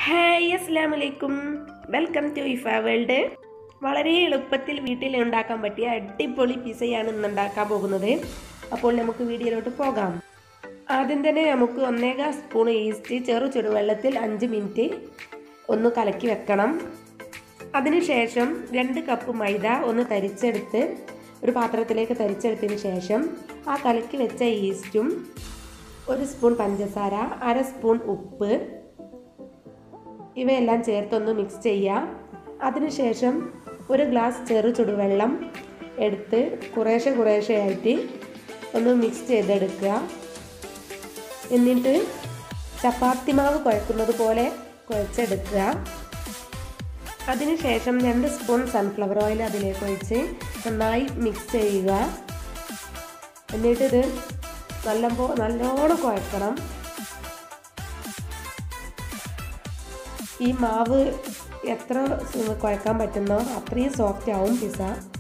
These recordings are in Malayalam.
ഹായ് അസ്സാം വലൈക്കും വെൽക്കം ടു ഇഫ വേൾഡ് വളരെ എളുപ്പത്തിൽ വീട്ടിൽ ഉണ്ടാക്കാൻ പറ്റിയ അടിപൊളി പിസയാണ് ഇന്ന് ഉണ്ടാക്കാൻ പോകുന്നത് അപ്പോൾ നമുക്ക് വീഡിയോയിലോട്ട് പോകാം ആദ്യം തന്നെ നമുക്ക് ഒന്നേകാൽ സ്പൂൺ ഈസ്റ്റ് ചെറു ചുടുവെള്ളത്തിൽ അഞ്ച് മിനിറ്റ് ഒന്ന് കലക്കി വെക്കണം അതിനുശേഷം രണ്ട് കപ്പ് മൈദ ഒന്ന് തരിച്ചെടുത്ത് ഒരു പാത്രത്തിലേക്ക് തരിച്ചെടുത്തതിന് ശേഷം ആ കലക്കി വെച്ച ഈസ്റ്റും ഒരു സ്പൂൺ പഞ്ചസാര അര സ്പൂൺ ഉപ്പ് ഇവയെല്ലാം ചേർത്തൊന്ന് മിക്സ് ചെയ്യാം അതിനുശേഷം ഒരു ഗ്ലാസ് ചെറു ചുടുവെള്ളം എടുത്ത് കുറേശ്ശെ കുറേശ്ശെ ആയിട്ട് ഒന്ന് മിക്സ് ചെയ്തെടുക്കുക എന്നിട്ട് ചപ്പാത്തി മാവ് കുഴക്കുന്നത് പോലെ കുഴച്ചെടുക്കുക അതിനുശേഷം രണ്ട് സ്പൂൺ സൺഫ്ലവർ ഓയിൽ അതിലേക്ക് ഒഴിച്ച് നന്നായി മിക്സ് ചെയ്യുക എന്നിട്ടിത് നല്ല നല്ലോണം കുഴക്കണം ഈ മാവ് എത്ര കുഴക്കാൻ പറ്റുന്നോ അത്രയും സോഫ്റ്റ് ആവും പിസ്സ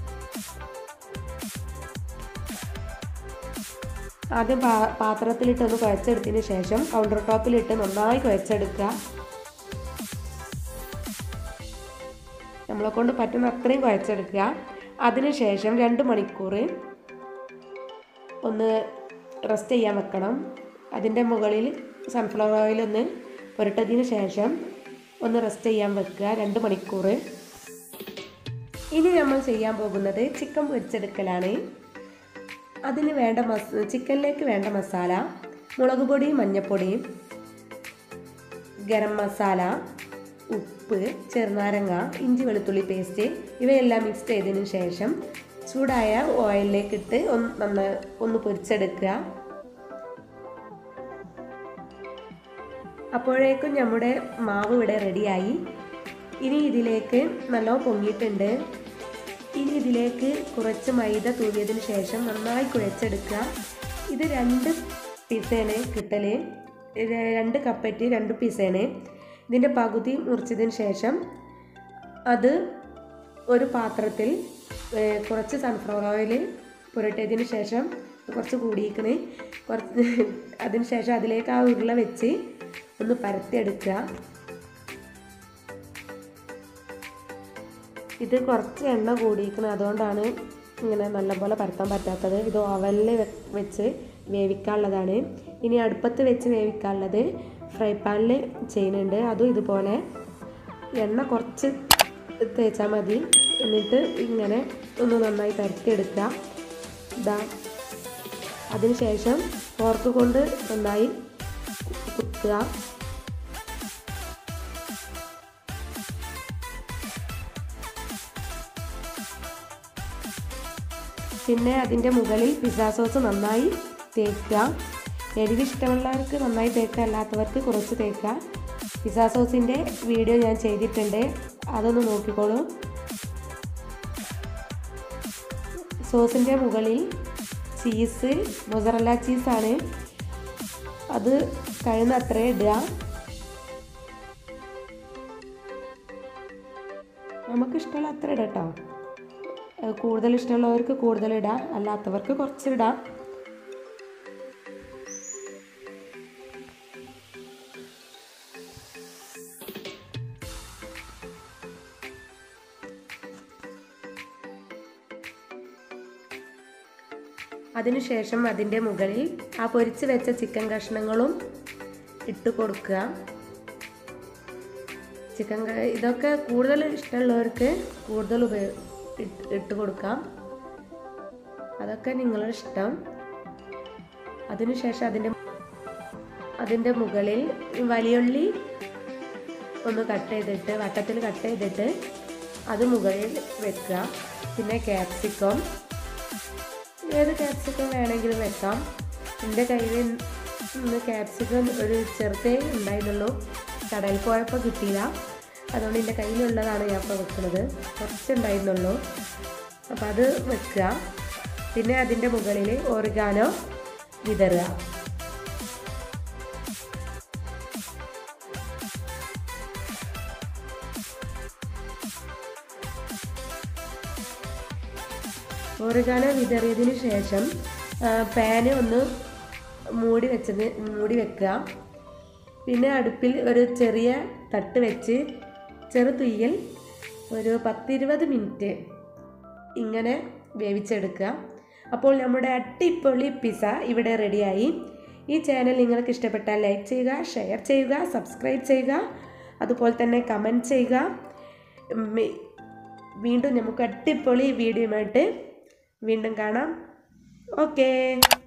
ആദ്യം പാ പാത്രത്തിലിട്ടൊന്ന് കുഴച്ചെടുത്തതിന് ശേഷം കൗണ്ടർ ടോപ്പിലിട്ട് നന്നായി കുഴച്ചെടുക്കുക നമ്മളെ കൊണ്ട് പറ്റുന്ന അത്രയും കുഴച്ചെടുക്കുക അതിനുശേഷം രണ്ട് മണിക്കൂർ ഒന്ന് റെസ്റ്റ് ചെയ്യാൻ വെക്കണം അതിൻ്റെ മുകളിൽ സൺഫ്ലവർ ഓയിൽ ഒന്ന് പുരട്ടതിന് ശേഷം ഒന്ന് റെസ്റ്റ് ചെയ്യാൻ വെക്കുക രണ്ട് മണിക്കൂർ ഇനി നമ്മൾ ചെയ്യാൻ പോകുന്നത് ചിക്കൻ പൊരിച്ചെടുക്കലാണ് അതിന് വേണ്ട മസ് ചിക്കനിലേക്ക് വേണ്ട മസാല മുളക് പൊടിയും മഞ്ഞൾപ്പൊടിയും ഗരം മസാല ഉപ്പ് ചെറുനാരങ്ങ ഇഞ്ചി വെളുത്തുള്ളി പേസ്റ്റ് ഇവയെല്ലാം മിക്സ് ചെയ്തതിന് ശേഷം ചൂടായ ഓയിലിലേക്ക് ഇട്ട് ഒന്ന് നന്നായി ഒന്ന് പൊരിച്ചെടുക്കുക അപ്പോഴേക്കും നമ്മുടെ മാവ് ഇവിടെ റെഡിയായി ഇനി ഇതിലേക്ക് നല്ലോണം പൊങ്ങിയിട്ടുണ്ട് ഇനി ഇതിലേക്ക് കുറച്ച് മൈദ തൂവിയതിന് ശേഷം നന്നായി കുഴച്ചെടുക്കുക ഇത് രണ്ട് പിസയാണ് കിട്ടൽ രണ്ട് കപ്പറ്റ് രണ്ട് പിസയാണ് ഇതിൻ്റെ പകുതി മുറിച്ചതിന് ശേഷം അത് ഒരു പാത്രത്തിൽ കുറച്ച് സൺഫ്ലവർ ഓയിൽ പുരട്ടിയതിന് ശേഷം കുറച്ച് കൂടിയിക്കണ് കുറച്ച് അതിന് ശേഷം അതിലേക്ക് ആ ഉരുള വെച്ച് ഒന്ന് പരത്തിയെടുക്കുക ഇത് കുറച്ച് എണ്ണ കൂടിയിരിക്കണം അതുകൊണ്ടാണ് ഇങ്ങനെ നല്ലപോലെ പരത്താൻ പറ്റാത്തത് ഇത് ഓവനിൽ വെച്ച് വേവിക്കാനുള്ളതാണ് ഇനി അടുപ്പത്ത് വെച്ച് വേവിക്കാനുള്ളത് ഫ്രൈ പാനിൽ ചെയ്യുന്നുണ്ട് അതും ഇതുപോലെ എണ്ണ കുറച്ച് തേച്ചാൽ മതി എന്നിട്ട് ഇങ്ങനെ ഒന്ന് നന്നായി പരത്തിയെടുക്കുക ഇതാ അതിനുശേഷം ഫോർക്ക് കൊണ്ട് നന്നായി കുത്തുക പിന്നെ അതിൻ്റെ മുകളിൽ പിസ്സ സോസ് നന്നായി തേക്കുക എരിവ് ഇഷ്ടമുള്ളവർക്ക് നന്നായി തേക്കുക അല്ലാത്തവർക്ക് കുറച്ച് തേക്കുക പിസ്സ സോസിൻ്റെ വീഡിയോ ഞാൻ ചെയ്തിട്ടുണ്ട് അതൊന്ന് നോക്കിക്കോളൂ സോസിൻ്റെ മുകളിൽ ചീസ് മൊസറല്ല ചീസാണ് അത് കഴിയുന്ന അത്ര ഇടുക നമുക്ക് ഇഷ്ടമുള്ള അത്ര ഇടാം കേട്ടോ കൂടുതൽ ഇഷ്ടമുള്ളവർക്ക് കൂടുതൽ ഇടാം അല്ലാത്തവർക്ക് കുറച്ച് ഇടാം അതിനുശേഷം അതിൻ്റെ മുകളിൽ ആ പൊരിച്ച് വെച്ച ചിക്കൻ കഷ്ണങ്ങളും ഇട്ട് കൊടുക്കുക ചിക്കൻ ഇതൊക്കെ കൂടുതൽ ഇഷ്ടമുള്ളവർക്ക് കൂടുതൽ ഉപയോഗ ഇട്ട് കൊടുക്കാം അതൊക്കെ നിങ്ങളുടെ ഇഷ്ടം അതിനുശേഷം അതിൻ്റെ അതിൻ്റെ മുകളിൽ വലിയുള്ളി ഒന്ന് കട്ട് ചെയ്തിട്ട് വട്ടത്തിൽ കട്ട് ചെയ്തിട്ട് അത് മുകളിൽ വെക്കുക പിന്നെ ക്യാപ്സിക്കം ഏത് ക്യാപ്സിക്കം വേണമെങ്കിലും വെക്കാം എൻ്റെ കയ്യിൽ ഇന്ന് ക്യാപ്സിക്കം ഒരു ചെറുതേ ഉണ്ടായിരുന്നുള്ളൂ കടയിൽ പോയപ്പോൾ കിട്ടിയില്ല അതുകൊണ്ട് എൻ്റെ കയ്യിലുള്ളതാണ് ഞാൻ ഇപ്പോൾ വെക്കുന്നത് കുറച്ചുണ്ടായിരുന്നുള്ളൂ അപ്പോൾ അത് വെക്കുക പിന്നെ അതിൻ്റെ മുകളിൽ ഓറിഗാനോ വിതറുക ഓറിഗാനോ വിതറിയതിന് ശേഷം പാന് ഒന്ന് മൂടി വെച്ചത് മൂടി വെക്കുക പിന്നെ അടുപ്പിൽ ഒരു ചെറിയ തട്ട് വെച്ച് ചെറു തീയിൽ ഒരു പത്തിരുപത് മിനിറ്റ് ഇങ്ങനെ വേവിച്ചെടുക്കുക അപ്പോൾ നമ്മുടെ അട്ടിപ്പൊളി പിസ്സ ഇവിടെ റെഡിയായി ഈ ചാനൽ നിങ്ങൾക്ക് ഇഷ്ടപ്പെട്ടാൽ ലൈക്ക് ചെയ്യുക ഷെയർ ചെയ്യുക സബ്സ്ക്രൈബ് ചെയ്യുക അതുപോലെ തന്നെ കമൻറ്റ് ചെയ്യുക ഉം, വീണ്ടും നമുക്ക് അടിപൊളി വീഡിയോയുമായിട്ട് വീണ്ടും കാണാം ഓക്കേ